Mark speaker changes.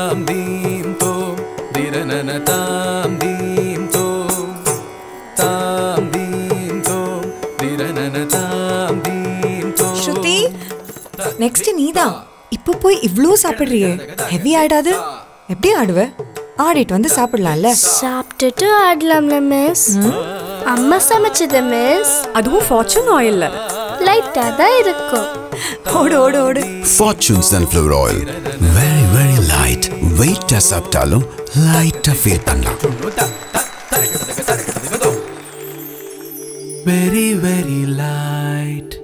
Speaker 1: தாம் தீம் தோம் திரனன தாம் தீம் தோம் தாம் தீம் தோம் திரனன தாம் தீம் தோம்
Speaker 2: ஸ்ருதி நெக்ஸ்ட் நீதான் இப்போ போய் இவ்ளோ சாப்பிடுறியே ஹெவி ஆயிடாது எப்படி ஆடுவ ஆடிட்டு வந்து சாப்பிடலாம்ல
Speaker 3: சாப்பிட்டுட்டு ஆடலாம்ல மிஸ் அம்மா சமைச்சது மிஸ்
Speaker 2: அதுவும் ஃபார்ச்சூன் ஆயில்ல
Speaker 3: லைட்டாக தான் இருக்கும்
Speaker 2: ஓடு ஓடு ஓடு
Speaker 4: Fortune Sunflower Oil. Very, very light. Weight சாப்பிட்டாலும் லைட்டா ஃபீல் பண்ணலாம்
Speaker 1: வெரி வெரி லைட்